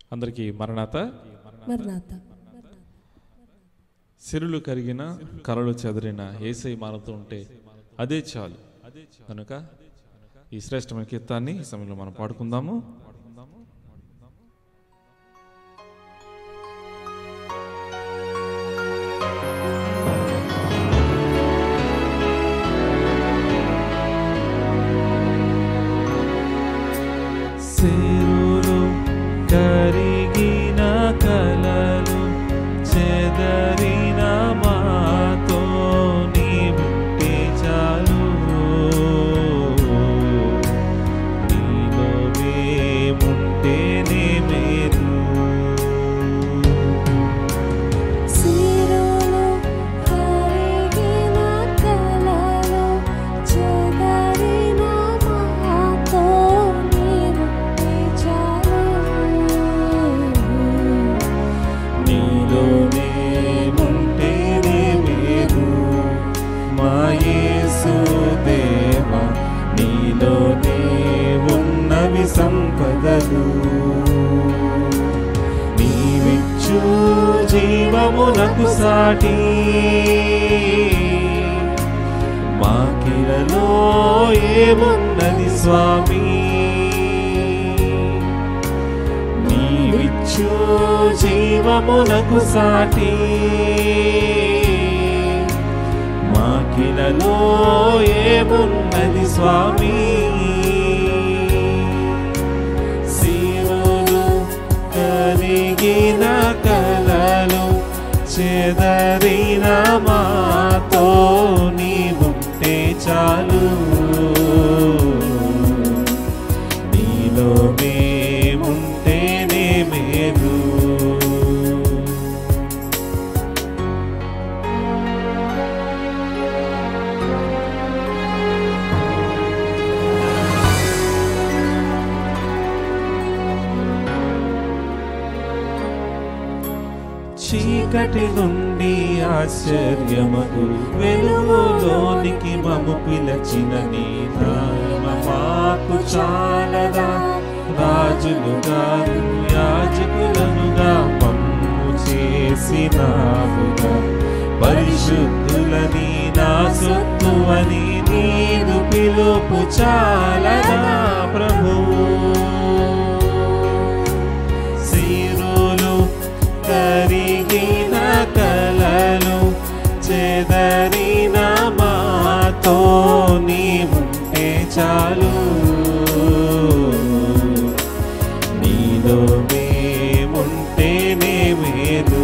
అందరికీ మరణాత మరణాత సిరులు కరిగిన కలలు చెదిరిన ఏసై మనతో ఉంటే అదే చాలు కనుక ఈ శ్రేష్టమైన కీర్తాన్ని ఈ సమయంలో మనం పాడుకుందాము సిరులు కరిగిన కలలు చెదరిన మాతో నీవుంటే చాలు నీలో మేముంటేనే మేలు సిరులు కరిగిన కలలు చెదరిన మాతో నీవుంటే చాలు నీలో మేముంటేనే మేలు మా యేసు దేవ నీలోనే ఉన్నవి సంపదలు నీవిచ్చు జీవమునకు సాటి మాకిలలో ఏమున్నది స్వామి నీవిచ్చు జీవమునకు సాటి మాకిలలో ఏమున్నది స్వామి శివులు కలిగిన కలలు చెదరిన మాతో నీవుంటే చాలు నీలో మేముంటేనే మేలు చీకటి నుండి ఆశ్చర్యమగు వెలుగులోనికి మము పిలచిన నీ నామ మాకు చాలదా రాజులుగా యాజకులనుగా మమ్ము చేసినావుగా పరిశుద్ధులని నా సొత్తు అని నీదు పిలుపు చాలదా ప్రభువు సిరులు కరిగిన కలలు చెదరిన మాతో నీవుంటే చాలు నీలో మేముంటేనే మేలు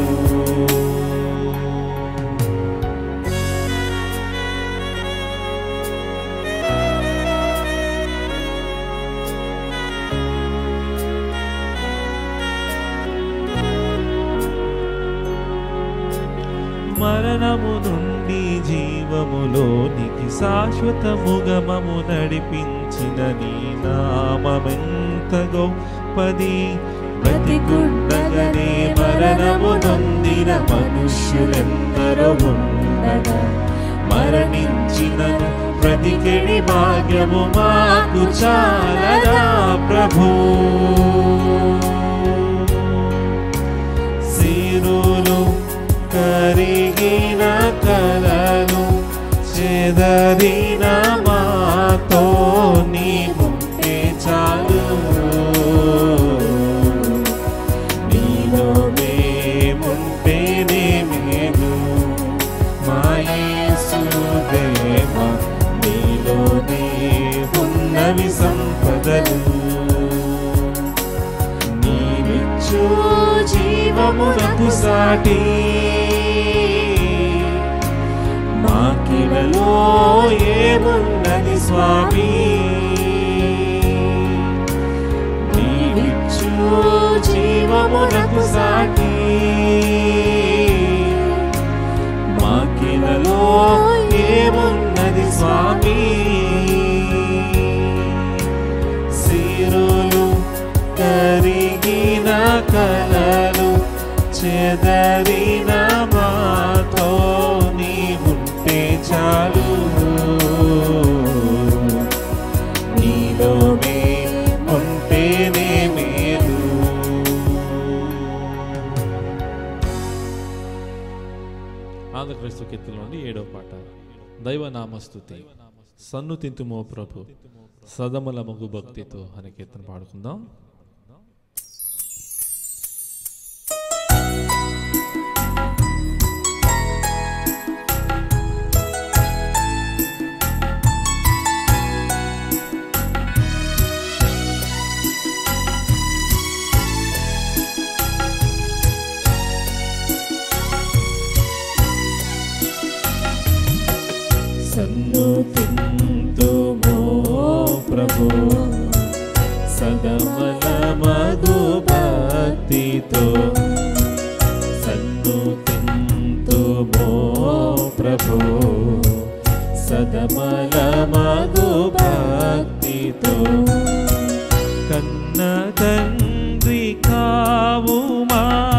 మరణము నుండి జీవములోనికి శాశ్వతముగా మము నడిపించిన నీ నామెంత గొప్పది బ్రతికుండగనే మరణము నొందిన మనుష్యులెందరో ఉండగా మరణించినను బ్రతికెడి భాగ్యము మాకు చాలదా ప్రభు సిరులు కరిగిన కలలు చెదరిన మాతో నీవుంటే చాలు నీలో మేముంటేనే మేలు మా యేసు దేవ నీలోనే ఉన్నవి సంపదలు నీవిచ్చు జీవమునకు సాటి మాకిలలో ఏమున్నది స్వామి నీవిచ్చు జీవమునకు సాటి మాకిలలో ఏమున్నది స్వామి సిరులు కరిగిన కలలు చెదరిన మాతో నీవుంటే చాలు నీలో మేముంటేనే మేలు ఆనంద క్రైస్తవ కీర్తన నుండి ఏడవ పాట దైవ నామస్తుతి సన్ను తింతుమో ప్రభు సదముల మగు భక్తితో అనే కీర్తన పాడుకుందాం సన్ను తింతుమో ప్రభు సదమల మధు భక్తితో సన్ను తింతుమో ప్రభు సదమల మధు భక్తితో కన్న తండ్రి కావుమా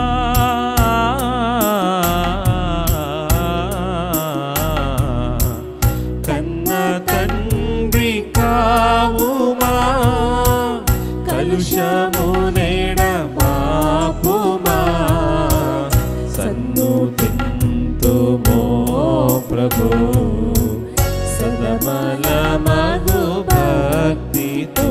కన్న తండ్రి కావుమా కలుషము నేడ మాపుమా సన్ను తింతుమో ప్రభు సదమల మగు భక్తితో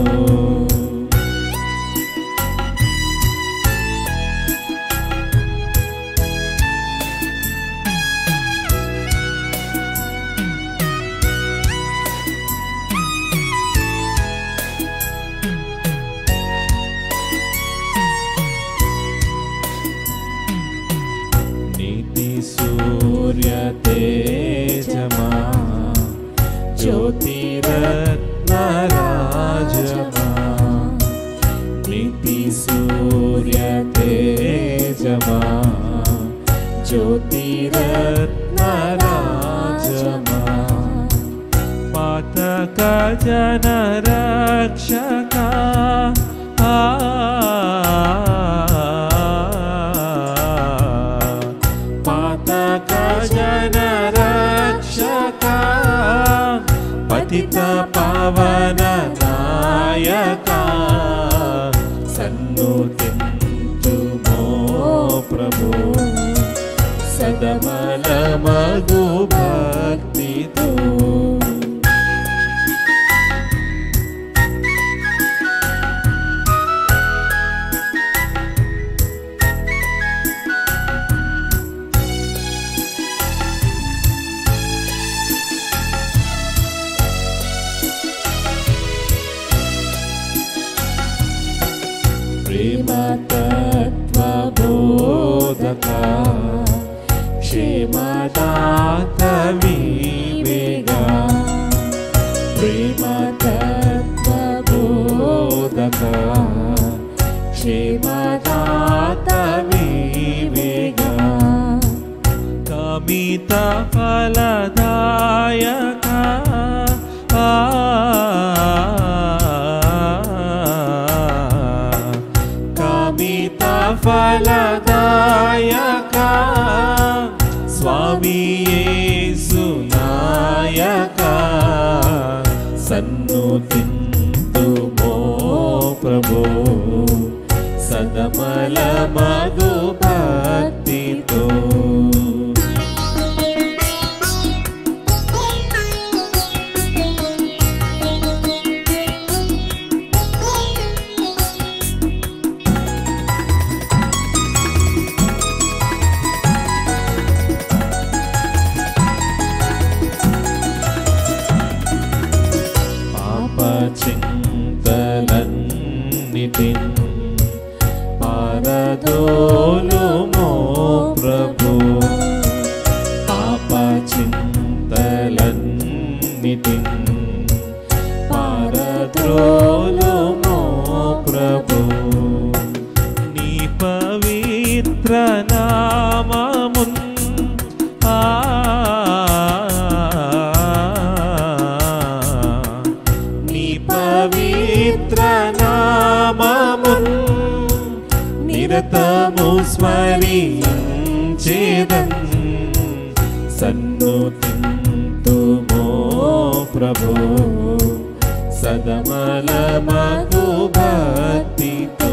నీతి సూర్య తేజమా జ్యోతిరత్న రాజమా నీతి సూర్య తేజమా జ్యోతిరత్న రాజమా పాతక జన రక్షక పాతక జన రక్షక పతిత పవన నాయక సన్ను తింటుమో ప్రభు సదమల మగు భక్తితో ప్రేమ తత్వ బోధక క్షేమదాత వివేగా ప్రేమ తత్వ బోధక క్షేమదాత వివేగా కమిత ఫలదాయక కమిత ఫలదాయక స్వామి సునాయక సన్ను తింతుమో ప్రభు సదమల మగు భక్తితో పాప చింతలన్నిటిన్ పారదోలుమో ప్రభు పాప చింతలన్నిటిన్ పారద్రోలుమో ప్రభు నీ పవిత్ర నామమున్ ఆ నీ పవిత్ర నామమున్ నిరతము స్మరించేదన్ సన్ను తింతుమో ప్రభు సదమల మగు భక్తితో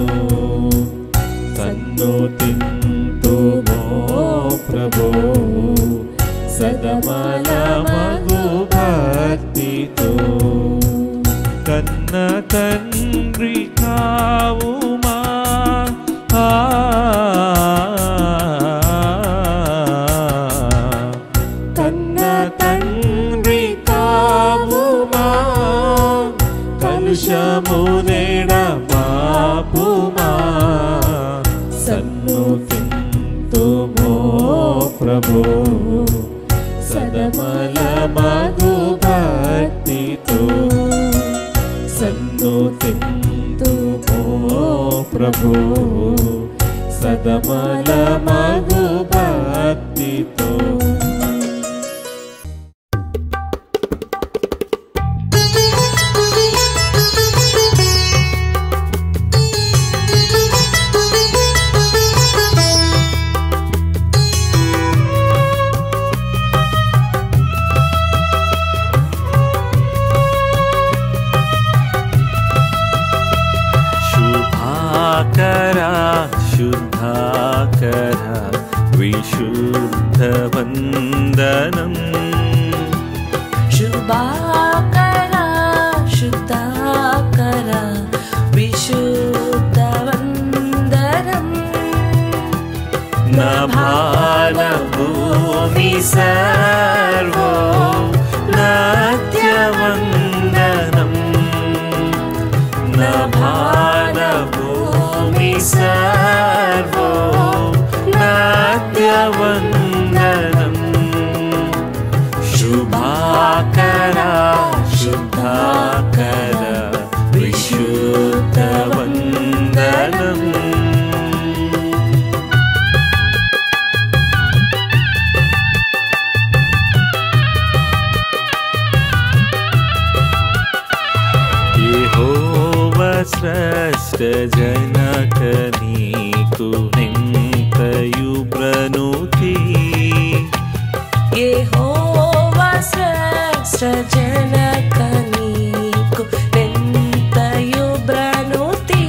సన్ను తింతుమో ప్రభు ప్రభు సదమల మగు భక్తితో సన్ను తిందుమో ప్రభు సదమల మగు భక్తితో शुभाकरा शुद्धाकरा विशुद्धवन्दनम् शुभाकरा शुद्धाकरा विशुद्धवन्दनम् नभानभूमि सर्वो नाट्यवन्दनम् नभानभूमि सर्वो नाट्यवन्दनम् शुभाकरा शुद्धाकरा विशुद्धवन्दनम् యెహోవ శ్రేష్ఠ జనక నీకు నింతయు బ్రనుతి यहोवा श्रेष्ठ जनक नीकु निन्तयु ब्रनुति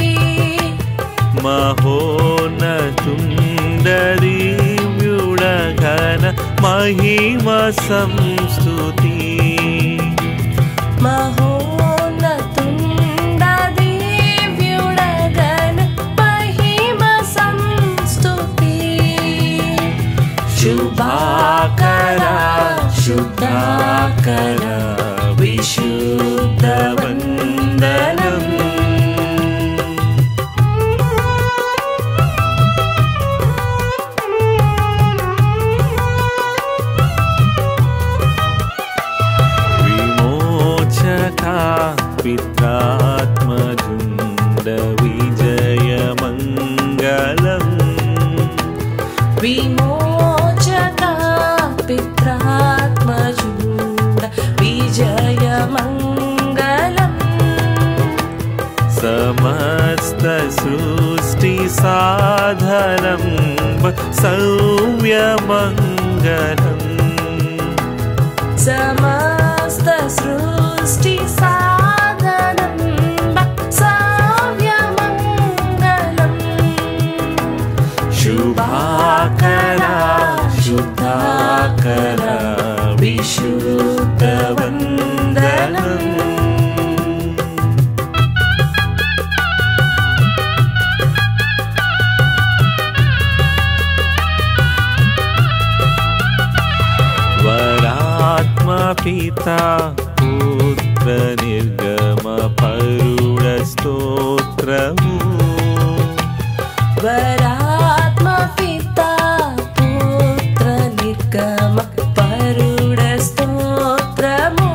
మహోన్నతుండదివ్యుడఘన మహిమ సంస్తుతి महोन्नतुण्डदिव्युडगन महिम संस्तुति శుభాకర శుద్ధాకర విశుద్ధవందనం విమోచకా పిత్రాత్మజుండ విజయమంగళం विमोचका पित्रात्मजूड विजयमङ्गलम् సమస్త సృష్టి సాధనం సౌవ్యమంగళం समस्त सृष्टि साधनं साव्यमङ्गलम् శుభాకర శుద్ధాకర విశుద్ధవందనం వరాత్మపిత పుత్ర నిర్గమ పరుడ స్తోత్రము वरात्मपिता पुत्र निर्गम परुडस्तोत्रमो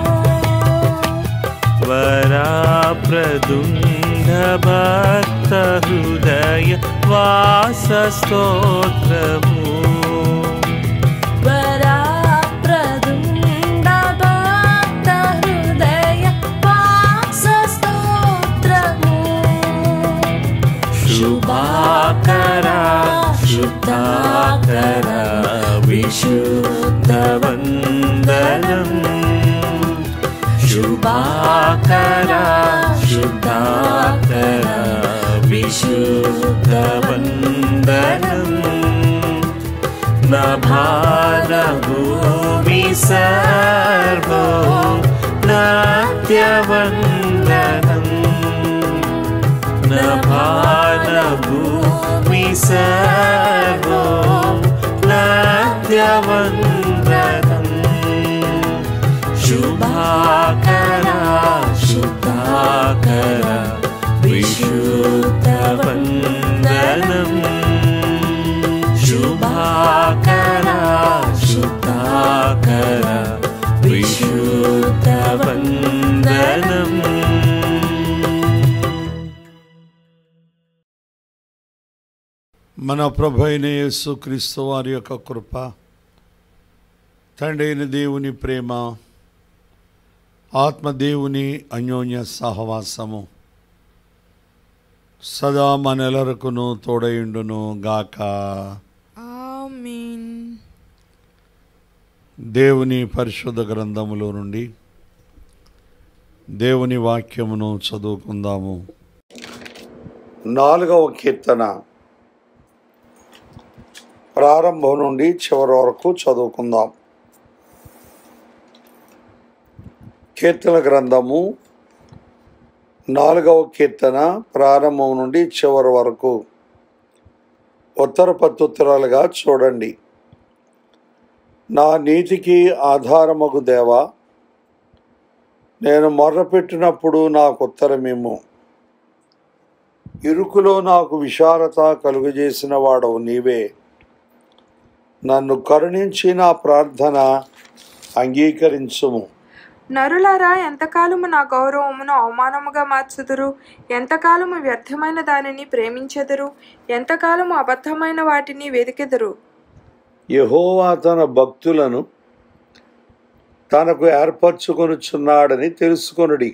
వరాప్రదుండ భక్త హృదయ వాసస్తోత్రము वराप्रदुण्ड भक्त हृदय वासस्तोत्रमो శుభాకర శుద్ధాకర విశుద్ధవందనం శుభాకర శుద్ధాకర విశుద్ధవందనం నభానభూమి సర్వో నాట్యవందనం నభానభూమి సర్వో నాట్యవందనం శుభాకర శుద్ధాకర విశుద్ధవందనం శుభాకర మన ప్రభు అయిన యేసు క్రీస్తు వారి యొక్క కృప తండ్రి అయిన దేవుని ప్రేమ ఆత్మదేవుని అన్యోన్య సహవాసము సదా మనెలరకును తోడయుండును గాక ఆమీన్ దేవుని పరిశుద్ధ గ్రంథములో నుండి దేవుని వాక్యమును చదువుకుందాము నాలుగవ కీర్తన ప్రారంభం నుండి చివరి వరకు చదువుకుందాం కీర్తన గ్రంథము నాలుగవ కీర్తన ప్రారంభం నుండి చివరి వరకు ఉత్తర పత్తుత్తరాలుగా చూడండి నా నీతికి ఆధారమగు దేవా నేను మొర్రపెట్టినప్పుడు నాకు ఉత్తరమేమో ఇరుకులో నాకు విశాలత కలుగజేసిన వాడవు నీవే నన్ను కరుణించి నా ప్రార్థన అంగీకరించుము నరులారా ఎంతకాలము నా గౌరవమును అవమానముగా మార్చుదురు ఎంతకాలము వ్యర్థమైన దానిని ప్రేమించెదరు ఎంతకాలము అబద్ధమైన వాటిని వెతికెదరు యహోవా తన భక్తులను తనకు ఏర్పరచుకొనుచున్నాడని తెలుసుకొనుడి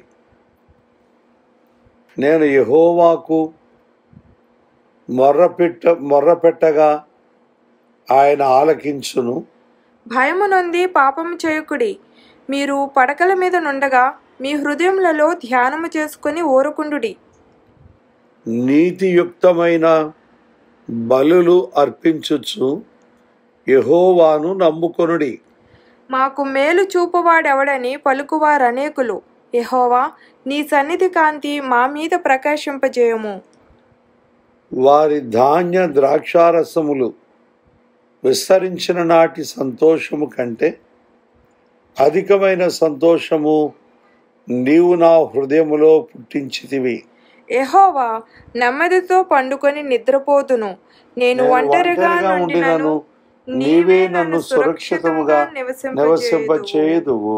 నేను యహోవాకు మొర్రపెట్ట మొర్రపెట్టగా ఆయన ఆలకించును భయము నొంది పాపము చేయకుడి మీరు పడకల మీద నుండగా మీ హృదయములలో ధ్యానము చేసుకుని ఊరుకుండుడి నీతియుక్తమైన బలులు అర్పించుచు యహోవాను నమ్ముకొనుడి మాకు మేలు చూపువాడెవడని పలుకువారనేకులు యెహోవా నీ సన్నిధి కాంతి మా మీద ప్రకాశింపజేయము వారి ధాన్య ద్రాక్షారసములు విస్తరించిన నాటి సంతోషము కంటే అధికమైన సంతోషము నీవు నా హృదయములో పుట్టించితివి యెహోవా నెమ్మదితో పండుకొని నిద్రపోదును నేను ఒంటరిగా నుండినను నీవే నన్ను సురక్షితముగా నివసింపచేయుదువు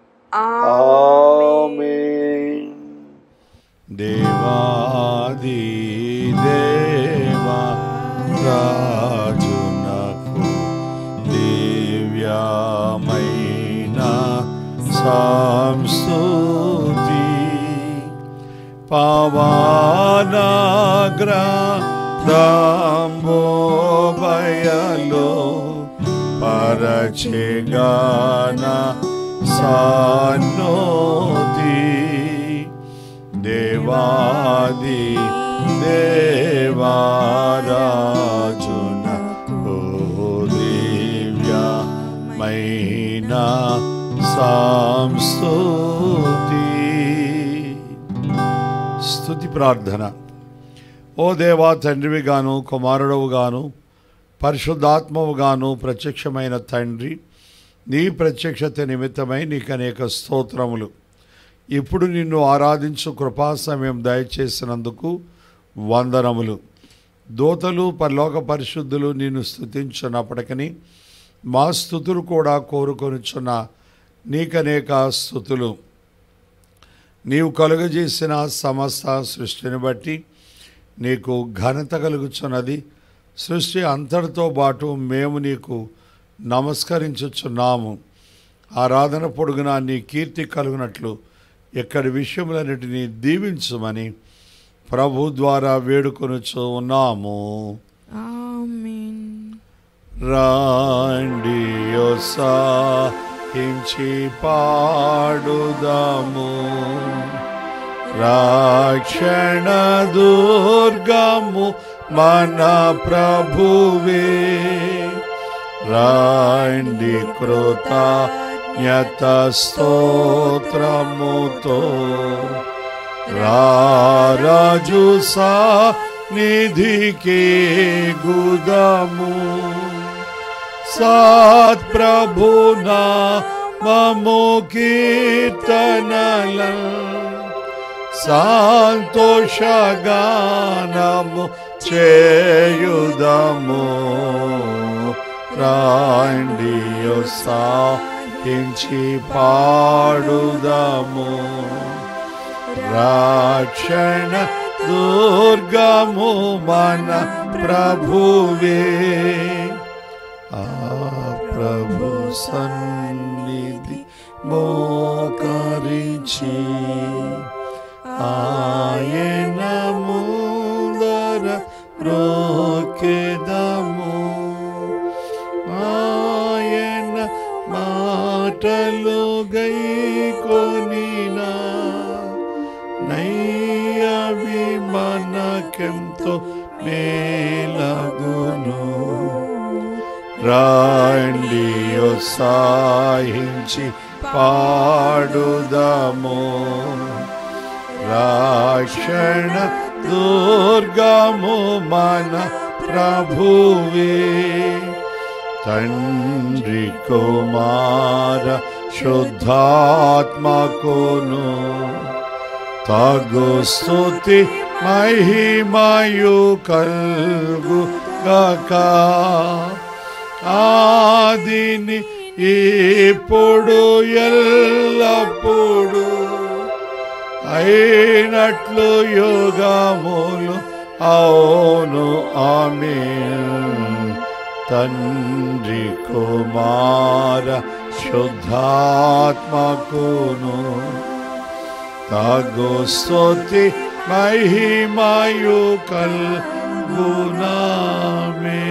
ఆమేన్ దేవాది దేవా రాజునకు దివ్యమైన సంస్తుతి పవనాగ్రహంబోబయలో పరచిగాన సానోతి దేవాది దేవారాజునకు దివ్యమైన సంస్తుతి స్తుతి ప్రార్థన ఓ దేవా తండ్రివిగాను కుమారుడవుగాను పరిశుద్ధాత్మవుగాను ప్రత్యక్షమైన తండ్రి నీ ప్రత్యక్షత నిమిత్తమై నీకు అనేక స్తోత్రములు ఇప్పుడు నిన్ను ఆరాధించు కృపా సమయం దయచేసినందుకు వందనములు దోతలు పరలోక పరిశుద్ధులు నిన్ను స్తుతించున్నప్పటికీ మా స్థుతులు కూడా కోరుకొనుచున్న నీకనేక స్థుతులు నీవు కలుగజేసిన సమస్త సృష్టిని బట్టి నీకు ఘనత కలుగుచున్నది సృష్టి అంతటితో పాటు మేము నీకు నమస్కరించుచున్నాము ఆరాధన పొడుగున నీ కీర్తి కలుగునట్లు ఎక్కడి విషయములన్నిటినీ దీవించుమని ప్రభు ద్వారా వేడుకొనుచు ఉన్నాము ఆమేన్ రాండియోసాహించి పాడుదాము రాక్షణ దుర్గము మన ప్రభువే రాండి కృతజ్ఞత స్తోత్రముతో రారాజు సా నిధికే గుదము సత్ ప్రభునా మము కీర్తనల సంతోషగానము చేయుదము రాండియో సాహించి పాడుదము రక్షణ దుర్గము మన ప్రభువే ఆ ప్రభు సన్నిధి మోకరించి ఆయన ముందర రోకెదము ఆయన మాటలు గైకొనినా నయ్యవి మనకెంతో మేలగును రాండి ఉత్సాహించి పాడుదము రాక్షణ దుర్గము మన ప్రభువే తండ్రి కుమార శుద్ధాత్మకును తగు స్తుతి మహిమయు కల్గు గక ఆదిని ఇప్పుడు ఎల్లప్పుడు అయినట్లు యోగములు అవును ఆమె తండ్రి కుమార శుద్ధాత్మకును తగు స్తుతి మహిమయు కల్గునామే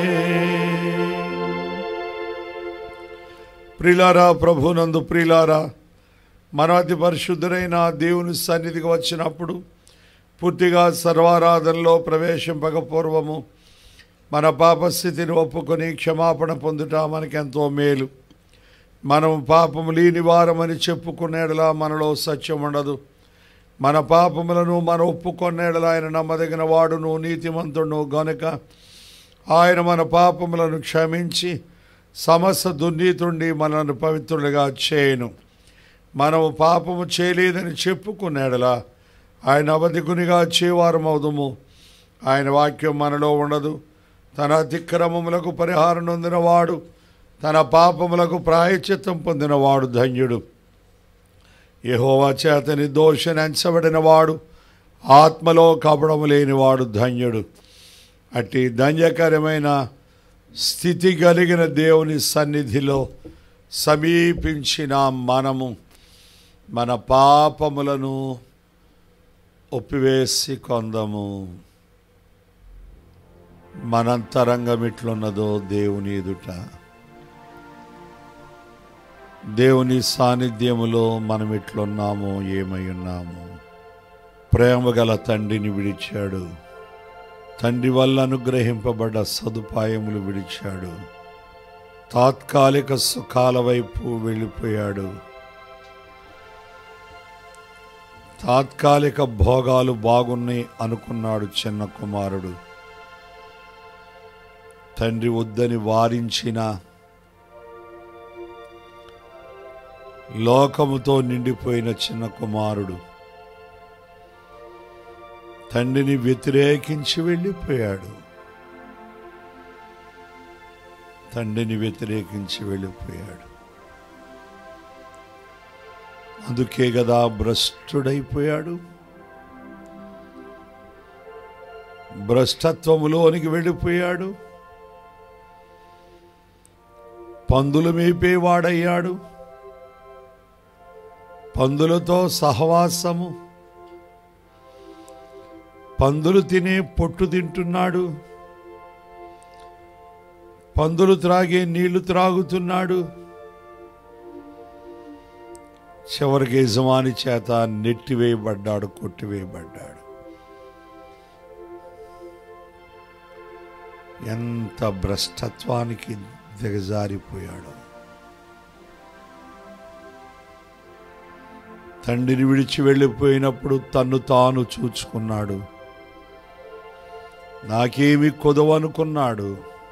ప్రిలారా ప్రభునందు ప్రిలారా మన అతి పరిశుద్ధుడైన దేవుని సన్నిధికి వచ్చినప్పుడు పూర్తిగా సర్వారాధనలో ప్రవేశింపక పూర్వము మన పాపస్థితిని ఒప్పుకొని క్షమాపణ పొందుట మనకెంతో మేలు మనం పాపము లేని వారమని చెప్పుకునేడలా మనలో సత్యం ఉండదు మన పాపములను మనం ఒప్పుకొనేడలా ఆయన నమ్మదగిన వాడును నీతిమంతుడును గనుక ఆయన మన పాపములను క్షమించి సమస్త దుర్నీతుండి మనల్ని పవిత్రులుగా చేయను మనము పాపము చేయలేదని చెప్పుకునేడలా ఆయన అవధికునిగా చేవారం అవుదుము ఆయన వాక్యం మనలో ఉండదు తన అతిక్రమములకు పరిహారం నొందినవాడు తన పాపములకు ప్రాయచిత్తం పొందినవాడు ధన్యుడు యహోవా చేత నిర్దోషని ఎంచబడినవాడు ఆత్మలో కపడము లేనివాడు ధన్యుడు అట్టి ధన్యకరమైన స్థితి కలిగిన దేవుని సన్నిధిలో సమీపించిన మనము మన పాపములను ఒప్పివేసి కొందము మనంతరంగం ఇట్లున్నదో దేవుని ఎదుట దేవుని సాన్నిధ్యములో మనం ఎట్లున్నామో ఏమై ఉన్నామో ప్రేమ గల తండ్రిని విడిచాడు తండ్రి వల్ల అనుగ్రహింపబడ్డ సదుపాయములు విడిచాడు తాత్కాలిక సుఖాల వైపు వెళ్ళిపోయాడు తాత్కాలిక భోగాలు బాగున్నాయి అనుకున్నాడు చిన్న కుమారుడు తండ్రి వద్దని వారించిన లోకముతో నిండిపోయిన చిన్న కుమారుడు తండ్రిని వ్యతిరేకించి వెళ్ళిపోయాడు తండ్రిని వ్యతిరేకించి వెళ్ళిపోయాడు అందుకే కదా భ్రష్టుడైపోయాడు భ్రష్టత్వములోనికి వెళ్ళిపోయాడు పందులు మేపేవాడయ్యాడు పందులతో సహవాసము పందులు తినే పొట్టు తింటున్నాడు పందులు త్రాగే నీళ్లు త్రాగుతున్నాడు చివరికి యజమాని చేత నెట్టివేయబడ్డాడు కొట్టివేయబడ్డాడు ఎంత భ్రష్టత్వానికి దిగజారిపోయాడు తండ్రిని విడిచి వెళ్ళిపోయినప్పుడు తన్ను తాను చూచుకున్నాడు నాకేమి కొదవనుకున్నాడు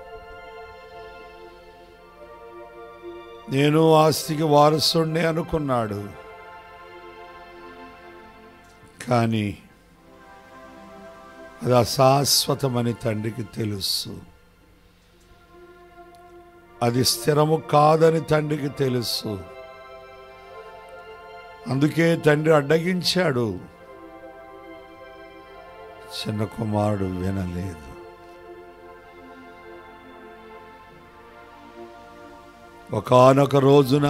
నేను ఆస్తికి వారసుడిని అనుకున్నాడు కానీ అది అశాశ్వతమని తండ్రికి తెలుసు అది స్థిరము కాదని తండ్రికి తెలుసు అందుకే తండ్రి అడ్డగించాడు చిన్న కుమారుడు వినలేదు ఒకానొక రోజున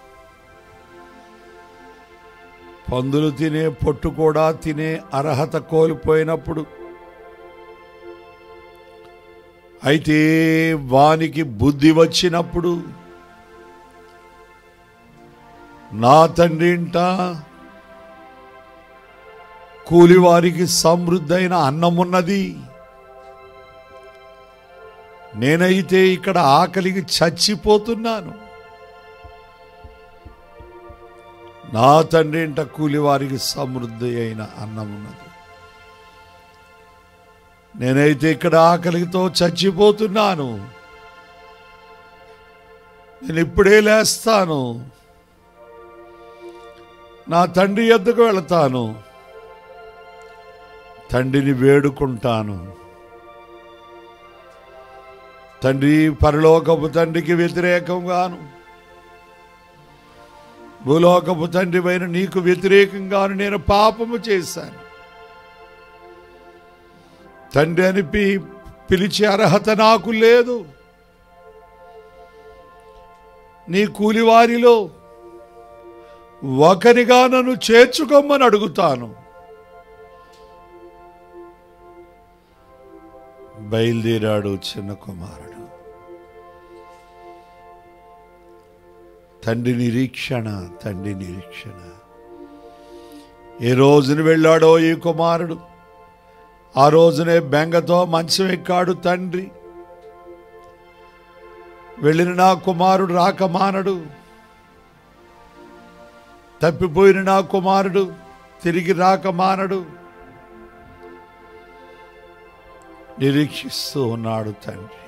పందులు తినే పొట్టు కూడా తినే అర్హత కోల్పోయినప్పుడు అయితే వానికి బుద్ధి వచ్చినప్పుడు నా తండ్రి ఇంట కూలివారికి సమృద్ధైన అన్నమున్నది నేనైతే ఇక్కడ ఆకలికి చచ్చిపోతున్నాను నా తండ్రి ఇంట కూలివారికి సమృద్ధి అయిన అన్నం ఉన్నది నేనైతే ఇక్కడ ఆకలితో చచ్చిపోతున్నాను నేను ఇప్పుడే లేస్తాను నా తండ్రి ఎద్దకు వెళతాను తండ్రిని వేడుకుంటాను తండ్రి పరలోకపు తండ్రికి వ్యతిరేకంగాను భూలోకపు తండ్రిపైన నీకు వ్యతిరేకంగాను నేను పాపము చేశాను తండ్రి అని పి- పిలిచే అర్హత నాకు లేదు నీ కూలివారిలో ఒకరిగా నన్ను చేర్చుకోమని అడుగుతాను బయలుదేరాడు చిన్న కుమారుడు తండ్రి నిరీక్షణ తండ్రి నిరీక్షణ ఏ రోజున వెళ్ళాడో ఈ కుమారుడు ఆ రోజునే బెంగతో మంచం ఎక్కాడు తండ్రి వెళ్ళిన నా కుమారుడు రాక మానడు తప్పిపోయిన నా కుమారుడు తిరిగి రాక మానడు నిరీక్షిస్తూ ఉన్నాడు తండ్రి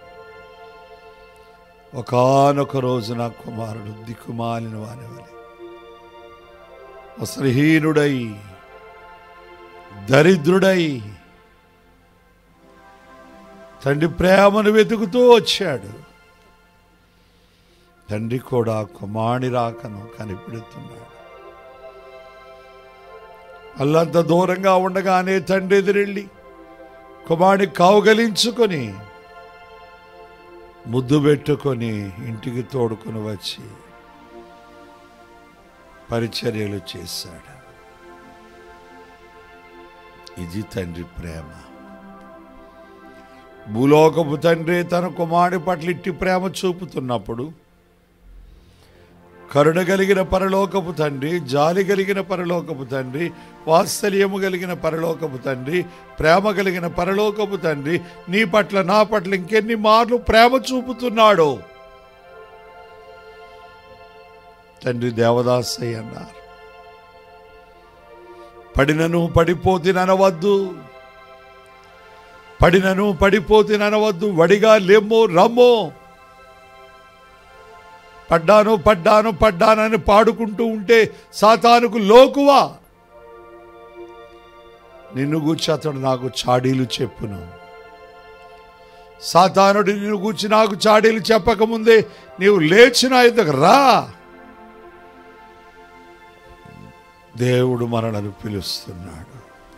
ఒకానొక రోజు నా కుమారుడు దిక్కుమాలిన వాని వలె వస్త్రహీనుడై దరిద్రుడై తండ్రి ప్రేమను వెతుకుతూ వచ్చాడు తండ్రి కూడా కుమారుని రాకను కనిపెడుతున్నాడు అల్లంత దూరంగా ఉండగానే తండ్రి ఎదురెళ్ళి కుమారుని కౌగలించుకొని ముద్దు పెట్టుకొని ఇంటికి తోడుకొని వచ్చి పరిచర్యలు చేశాడు ఇది తండ్రి ప్రేమ భూలోకపు తండ్రి తన కుమారుడి పట్ల ఇట్టి ప్రేమ చూపుతున్నప్పుడు కరుణ కలిగిన పరలోకపు తండ్రి జాలి కలిగిన పరలోకపు తండ్రి వాత్సల్యము కలిగిన పరలోకపు తండ్రి ప్రేమ కలిగిన పరలోకపు తండ్రి నీ పట్ల నా పట్ల ఇంకెన్ని మార్లు ప్రేమ చూపుతున్నాడో తండ్రి దేవదాసయ్య అన్నారు పడినను పడిపోతిననవద్దు పడినను పడిపోతిననవద్దు వడిగా లెమ్ము రమ్ము పడ్డాను పడ్డాను పడ్డానని పాడుకుంటూ ఉంటే సాతానుకు లోకువా నిన్ను గూర్చి అతడు నాకు చాడీలు చెప్పును సాతానుడు నిన్ను గూర్చి నాకు చాడీలు చెప్పకముందే నీవు లేచి నా ఎద్దకు రా దేవుడు మనలను పిలుస్తున్నాడు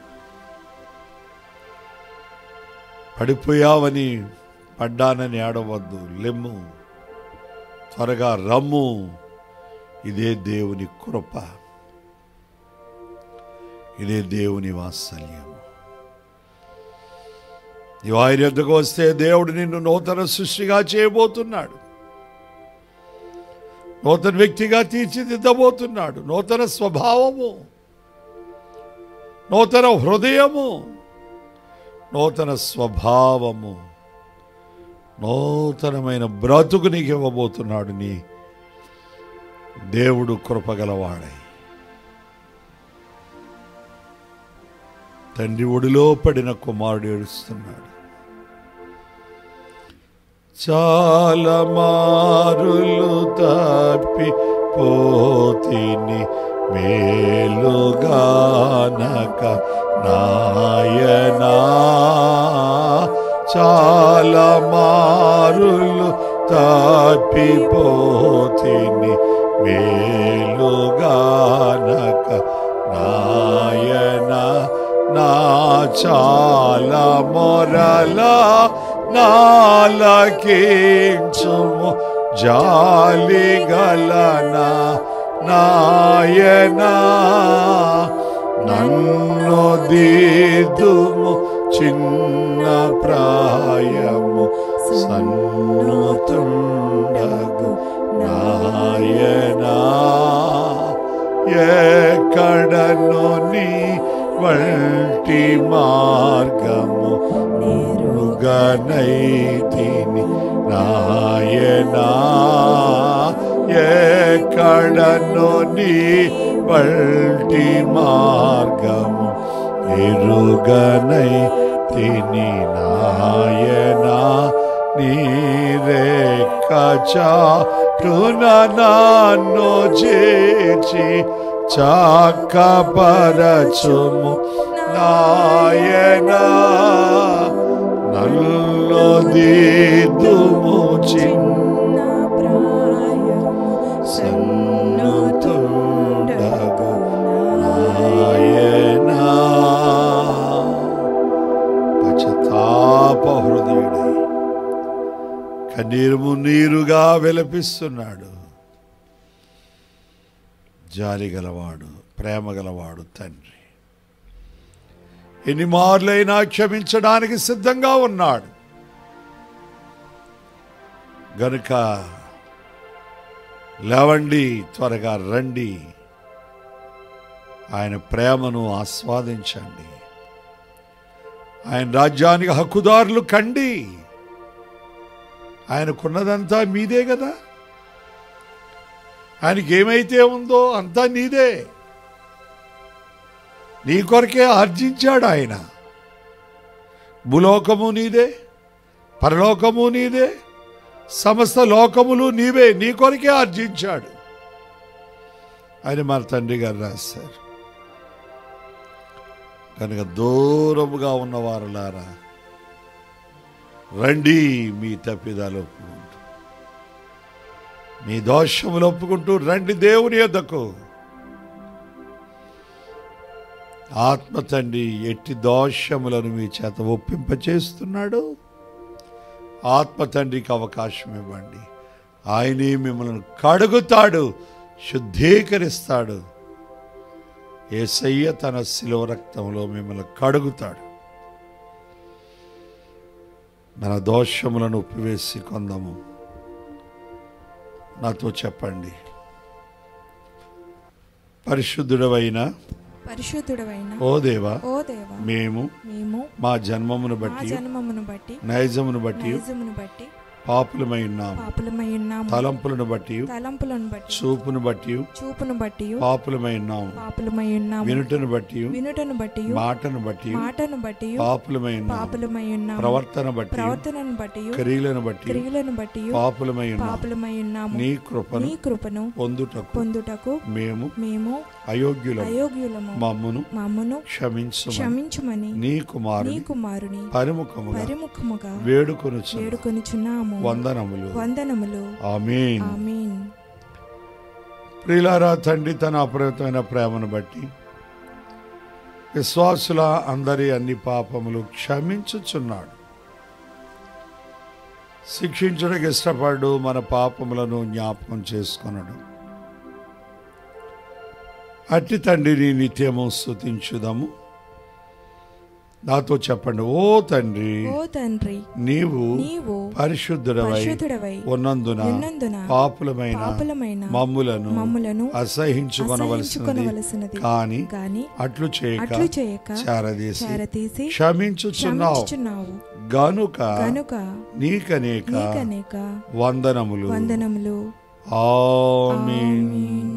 పడిపోయావని పడ్డానని ఆడవద్దు లెమ్ము త్వరగా రమ్ము ఇదే దేవుని కృప ఇదే దేవుని వాత్సల్యం నీవు ఆయన యొద్దకు వస్తే దేవుడు నిన్ను నూతన సృష్టిగా చేయబోతున్నాడు నూతన వ్యక్తిగా తీర్చిదిద్దబోతున్నాడు నూతన స్వభావము నూతన హృదయము నూతన స్వభావము నూతనమైన బ్రతుకు నీకు ఇవ్వబోతున్నాడు నీ దేవుడు కృపగలవాడై తండ్రి ఒడిలో పడిన కుమారుడు ఏడుస్తున్నాడు చాలా మారులు తప్పి పోతిని మేలుగానక నాయనా చాలా మారులు తప్పిపోతిని మేలుగానక నాయన నా చాలా మొరలా నాలకించుము జాలి గలనా నాయనా నన్ను దీదుము చిన్న ప్రాయము సన్నుతుండగు నాయనా ఎక్కడను నీ వంటి మార్గము మృగనైతిని నాయనా ఎక్కడను నీ వంటి మార్గము ఎరుగనై తిని నాయనా నీరేక చాటున నన్ను చేర్చి చాకపరచుము నాయనా నన్ను దీదుము చిన్న సన్నుతుండగు నాయనా పశ్చాత్తాప హృదయుడై కన్నీరు నీరుగా విలపిస్తున్నాడు జాలి గలవాడు ప్రేమ గలవాడు తండ్రి ఎన్ని మార్లైనా క్షమించడానికి సిద్ధంగా ఉన్నాడు గనుక లేవండి త్వరగా రండి ఆయన ప్రేమను ఆస్వాదించండి ఆయన రాజ్యానికి హక్కుదారులు కండి ఆయనకున్నదంతా మీదే కదా ఆయనకి ఏమైతే ఉందో అంతా నీదే నీ కొరకే ఆర్జించాడు ఆయన భూలోకము నీదే పరలోకము నీదే సమస్త లోకములు నీవే నీ కొరకే ఆర్జించాడు అని మన తండ్రి గారు రాశారు కనుక దూరముగా ఉన్నవారులారా రండి మీ తప్పిదాలు ఒప్పుకుంటూ మీ దోషములు ఒప్పుకుంటూ రండి దేవుని యొద్దకు ఆత్మ తండ్రి ఎట్టి దోషములను మీ చేత ఒప్పింపచేస్తున్నాడు ఆత్మ తండ్రికి అవకాశం ఇవ్వండి ఆయనే మిమ్మల్ని కడుగుతాడు శుద్ధీకరిస్తాడు ఏసయ్య తన శిలువ రక్తంలో మిమ్మల్ని కడుగుతాడు మన దోషములను ఉప్పివేసి కొందాము నాతో చెప్పండి పరిశుద్ధుడవైన పరిశుద్ధుడవైన ఓ దేవా ఓ దేవా మేము మేము మా జన్మమును మా బట్టి జన్మమును బట్టి నైజమును బట్టి నైజమును బట్టి పాపులమై ఉన్నాము పాపులమై ఉన్నాము తలంపులను బట్టి తలంపులను బట్టి చూపును బట్టి చూపును బట్టి పాపులమై ఉన్నాము పాపులమై ఉన్నాము వినుటను బట్టి వినుటను బట్టి మాటను బట్టి మాటను బట్టి పాపులమై ఉన్నాము పాపులమై ఉన్నాము ప్రవర్తన బట్టి ప్రవర్తనను బట్టి క్రియలను బట్టి క్రియలను బట్టి పాపులమై ఉన్నాము పాపులమై ఉన్నాము నీ కృపను నీ కృపను పొందుటకు పొందుటకు మేము మేము అయోగ్యులము అయోగ్యులము మమ్మును మమ్మను క్షమించు క్షమించుమని నీ నీ కుమారుని కుమారుని పరిముఖముగా పరిముఖముగా వేడుకొనుచు వేడుకొనుచున్నాము వందనములు వందనములు ఆమేన్ ఆమీన్ ప్రియులారా తండ్రి తన అపరిమితమైన ప్రేమను బట్టి విశ్వాసుల అందరి అన్ని పాపములు క్షమించుచున్నాడు శిక్షించడానికి ఇష్టపడు మన పాపములను జ్ఞాపకం చేసుకొనడు అట్టి తండ్రిని నిత్యము స్తుతించుదాము నాతో చెప్పండి ఓ తండ్రి ఓ తండ్రి నీవు నీవు పరిశుద్ధుడవై పరిశుద్ధుడవై ఉన్నందున ఉన్నందున పాపులమైన పాపులమైన మమ్ములను మమ్ములను అసహించుకొనవలసినది అసహించుకొనవలసినది కాని గాని అట్లు చేయక అట్లు చేయక చారదీసి చేరతీసి క్షమించుచున్నావు క్షమించుచున్నావు గనుక కనుక నీకనేక నీకనేక వందనములు వందనములు ఆమేన్ ఆమేన్.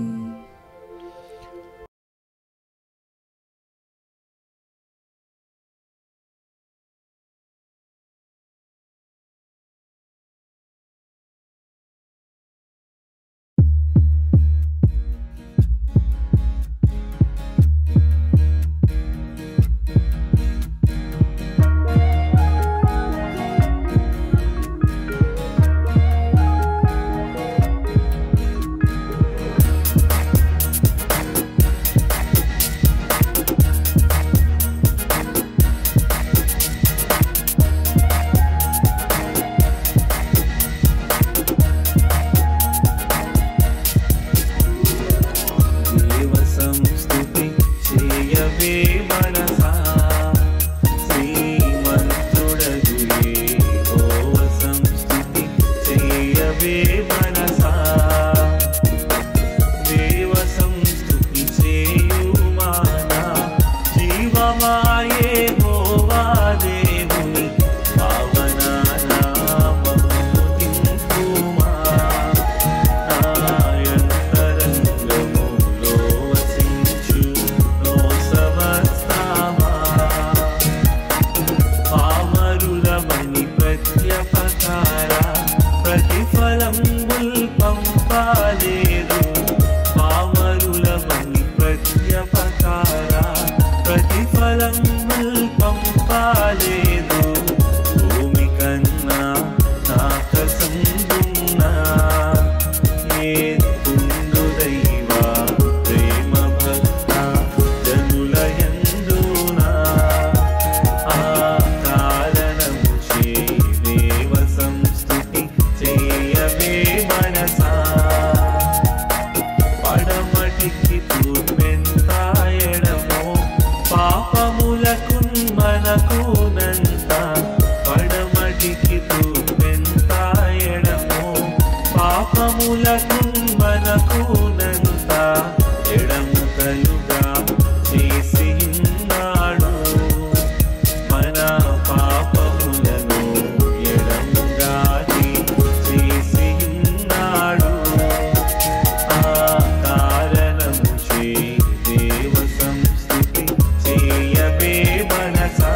పాపములకు మనకు నంత ఎడముకలుగా చేసి ఉన్నాడు మన పాపములను ఎడముగాని చేసి ఉన్నాడు ఆ కారణము చే దేవ సంస్థితి చేయవే మనసా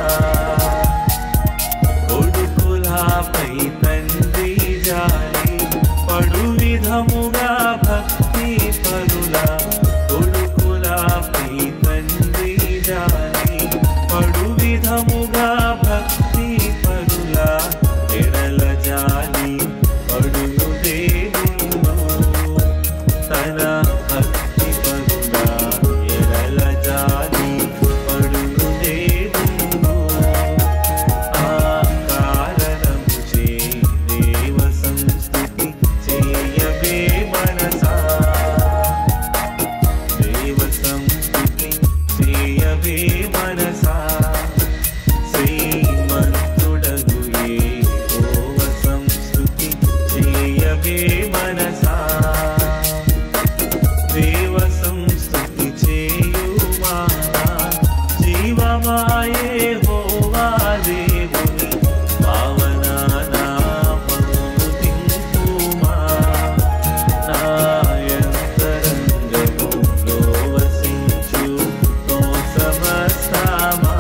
కొడుకులాపై తండ్రి జాలి పడు విధముగా భక్తి పరుల కొడుకులాపై తండ్రి జాలి పడు విధముగా భక్తి పరుల ఎడల జాలి పడును దేవుడు తన భక్తి పరుల ఎడల జాలి పడును దేవుడు ఆ కారణము చే దేవ సంస్థితి చేయవే మనసా దేవ సంస్థితి చేయవే మనసా శ్రీమంతుడగు యెహోవ సంస్థుతి చేయవే మనసా దేవ సంస్థుతి చేయుమా జీవమాయే హోవా దేవుని పావనానామము తింపుమా నాయంతరంగములో వసించు నో సమస్తమా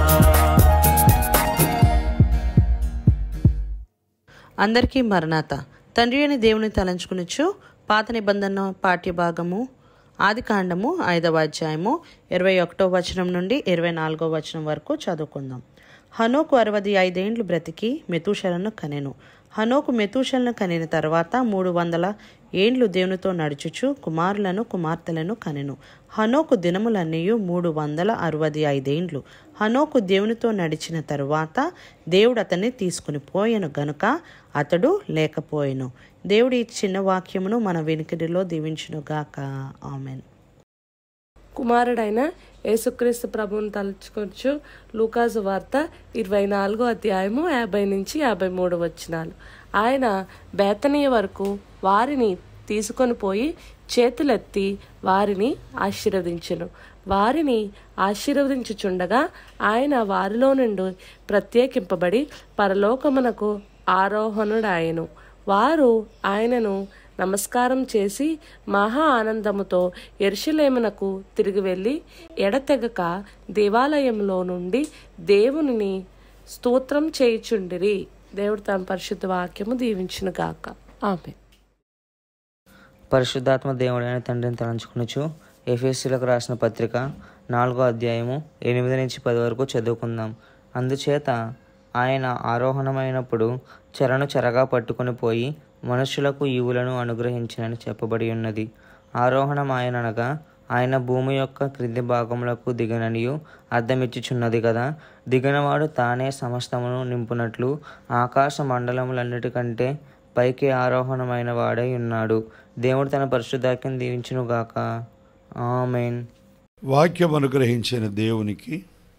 అందరికీ మరణాత తండ్రి అని దేవుని తలంచుకునిచ్చు పాత నిబంధన పాఠ్య భాగము ఆది కాండము ఐదవ అధ్యాయము ఇరవై ఒకటో వచనం నుండి ఇరవై నాలుగో వచనం వరకు చదువుకుందాం హనోకు అరవది ఐదేండ్లు బ్రతికి మెతూషలను కనెను హనోకు మెతూషలను కనిన తర్వాత మూడు వందల ఏండ్లు దేవునితో నడుచుచు కుమారులను కుమార్తెలను కనెను హనోకు దినములన్నీ మూడు వందల అరవది ఐదేండ్లు హనోకు దేవునితో నడిచిన తరువాత దేవుడు అతన్ని తీసుకుని పోయెను గనుక అతడు లేకపోయెను దేవుడి ఈ చిన్న వాక్యమును మన వెనుకడిలో దీవించునుగాక ఆమెన్ కుమారుడైన యేసుక్రీస్తు ప్రభువుని తలుచుకోవచ్చు లూకాసు వార్త ఇరవై నాలుగో అధ్యాయము యాభై నుంచి యాభై మూడు వచ్చినాలు ఆయన బేతనీయ వరకు వారిని తీసుకొని పోయి చేతులెత్తి వారిని ఆశీర్వదించెను వారిని ఆశీర్వదించుచుండగా ఆయన వారిలో నుండి ప్రత్యేకింపబడి పరలోకమునకు ఆరోహణుడాయను వారు ఆయనను నమస్కారం చేసి మహా ఆనందముతో ఎరుషలేమునకు తిరిగి వెళ్ళి ఎడతెగక దేవాలయంలో నుండి దేవునిని స్తోత్రం చేయుచుండిరి దేవుడు తన పరిశుద్ధ వాక్యము దీవించును గాక ఆమె పరిశుద్ధాత్మ దేవుడైన తండ్రిని తలంచుకునుచు ఎఫ్ఎస్సీలకు రాసిన పత్రిక నాలుగో అధ్యాయము ఎనిమిది నుంచి పది వరకు చదువుకుందాం అందుచేత ఆయన ఆరోహణమైనప్పుడు చెరను చెరగా పట్టుకొని పోయి మనుషులకు ఈవులను అనుగ్రహించినని చెప్పబడి ఉన్నది ఆరోహణం ఆయన అనగా ఆయన భూమి యొక్క క్రింది భాగములకు దిగననియు అర్థమిచ్చుచున్నది కదా దిగినవాడు తానే సమస్తమును నింపునట్లు ఆకాశ మండలములన్నిటికంటే పైకి ఆరోహణమైన వాడై ఉన్నాడు దేవుడు తన పరిశుద్ధాఖ్యం దీవించునుగాక ఆమెన్ వాక్యం అనుగ్రహించిన దేవునికి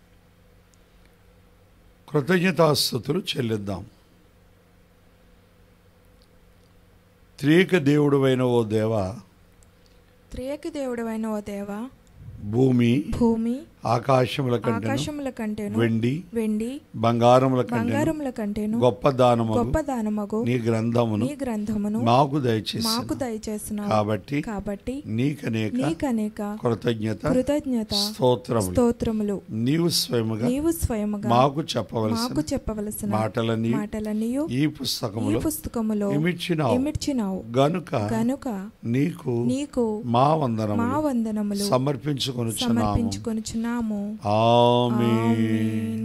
కృతజ్ఞతాస్థుతులు చెల్లిద్దాం త్రియక దేవుడువైన ఓ దేవ త్రియకి దేవుడవైన ఓ దేవ భూమి భూమి ఆకాశముల కంటెను ఆకాశముల కంటేను వెండి వెండి బంగారముల కంటెను బంగారముల కంటేను గొప్ప దానములు గొప్ప దానమగు నీ గ్రంథమును నీ గ్రంథమును మాకు దయచేసి మాకు దయచేసిన కాబట్టి కాబట్టి నీకనేక నీకనేక కృతజ్ఞత కృతజ్ఞత స్తోత్రములు స్తోత్రములు నీవు స్వయముగా నీవు స్వయముగా మాకు చెప్పవలసిన మాకు చెప్పవలసిన మాటలని మాటలనియు ఈ ఈ పుస్తకములో పుస్తకములో ఇమిడ్చినావు ఇమిడ్చినావు గనుక గనుక నీకు నీకు మా మా వందనములు వందనములు సమర్పించుకొనుచున్నాము సమర్పించుకొనుచున్నాము ఆమేన్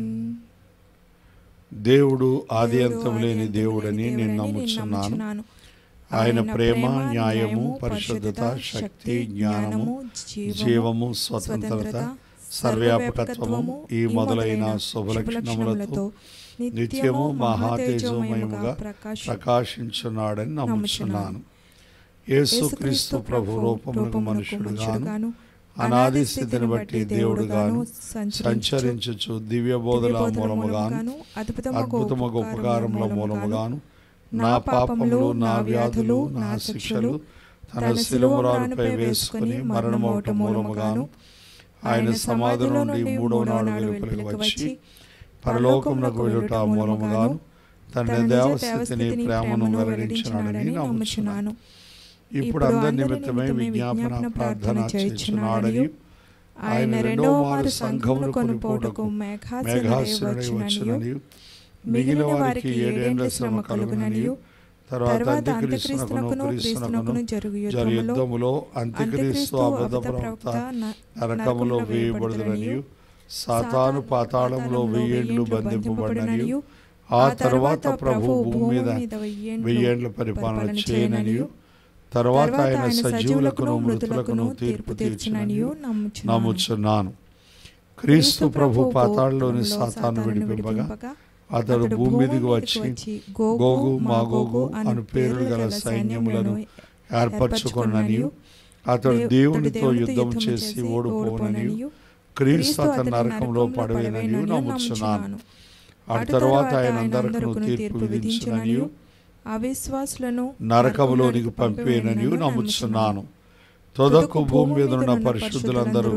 దేవుడు ఆది అంతం లేని దేవుడని నేను నమ్ముచున్నాను ఆయన ప్రేమ న్యాయము పరిశుద్ధత శక్తి జ్ఞానము జీవము స్వతంత్రత సర్వ్యాపకత్వము ఈ మొదలైన శుభలక్షణములతో నిత్యము మహాతేజోమయముగా ప్రకాశించున్నాడని నమ్ముచున్నాను యేసుక్రీస్తు ప్రభు రూపములకు మనుషుడుగాను అనాది స్థితిని బట్టి దేవుడుగాను సంచరించుచు దివ్య బోధల మూలముగాను అద్భుతమగు ఉపకారముల మూలముగాను నా పాపములు నా వ్యాధులు నా శిక్షలు తన శిలువరాలపై వేసుకుని మరణమోట మూలముగాను ఆయన సమాధిలో నుండి మూడవ నాడు వెలుపలికి వచ్చి పరలోకమునకు వెళ్ళుట మూలముగాను తన దేవస్థితిని ప్రేమను వెల్లడించినాడని నమ్ముచున్నాను ఇప్పుడు అందరి నిమిత్తమై విజ్ఞాపన ప్రార్థన చేయుచున్నాడని ఆయన రెండవ వారు సంఘమును కొనుపోటకు మేఘాసురుడై వచ్చునని మిగిలిన వారికి ఏడేండ్ల శ్రమ కలుగుననియు తర్వాత అంత్యక్రీస్తునకును క్రీస్తునకును జరుగు యుద్ధములో అంత్యక్రీస్తు అబద్ధ ప్రవక్త నరకములో వేయబడుదననియు సాతాను పాతాళంలో వెయ్యేండ్లు బంధింపబడననియు ఆ తర్వాత ప్రభు భూమి మీద వెయ్యేండ్ల పరిపాలన చేయననియు తర్వాత ఆయన సజీవులకును మృతులకును తీర్పు తీర్చిననియు నమ్ముచున్నాను క్రీస్తు ప్రభు పాతాళలోని సాతాను విడిపింపగా అతడు భూమి మీదకి వచ్చి గోగు మాగోగు అను పేర్లు గల సైన్యములను ఏర్పరచుకొననియు అతడు దేవునితో యుద్ధం చేసి ఓడిపోననియు క్రీస్తు అతని నరకంలో పడవేననియు నమ్ముచున్నాను ఆ తర్వాత ఆయన అందరికీ తీర్పు విధించిననియు అవిశ్వాసులను నరకములోనికి పంపేననియు నమ్ముచున్నాను తొదకు భూమి మీద ఉన్న పరిశుద్ధులందరూ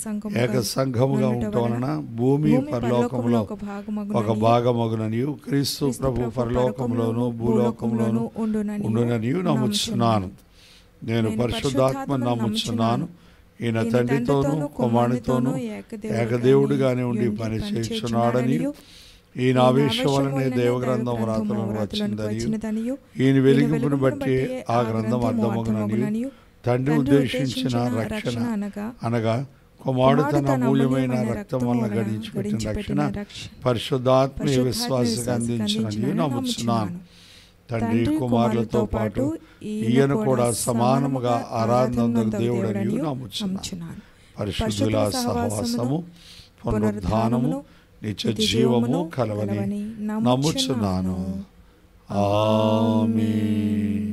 ఏక సంఘముగా ఉండటం వలన భూమి పరలోకములో ఒక భాగమగుననియు క్రీస్తు ప్రభు పరలోకములోను భూలోకములోను ఉండుననియు నమ్ముచున్నాను నేను పరిశుద్ధాత్మ నమ్ముచున్నాను ఈయన తండ్రితోనూ కుమారునితోనూ ఏకదేవుడిగానే ఉండి పని చేయుచున్నాడని ఈయన ఆవేశం వలనే దేవగ్రంథం రాతలను వచ్చిందనియు ఈయన వెలిగింపును బట్టి ఆ గ్రంథం అర్థమగుననియు తండ్రి ఉద్దేశించిన రక్షణ అనగా కుమారుడు తన అమూల్యమైన రక్తం వలన గడించిపెట్టిన రక్షణ పరిశుద్ధాత్మీయ విశ్వాసగా అందించినని నమ్ముచున్నాను తండ్రి కుమారులతో పాటు ఈయన కూడా సమానముగా ఆరాధన దేవుడని నమ్ముచున్నాను పరిశుద్ధుల సహవాసము పునరుద్ధానము నిత్య జీవము కలవని నమ్ముచున్నాను ఆమేన్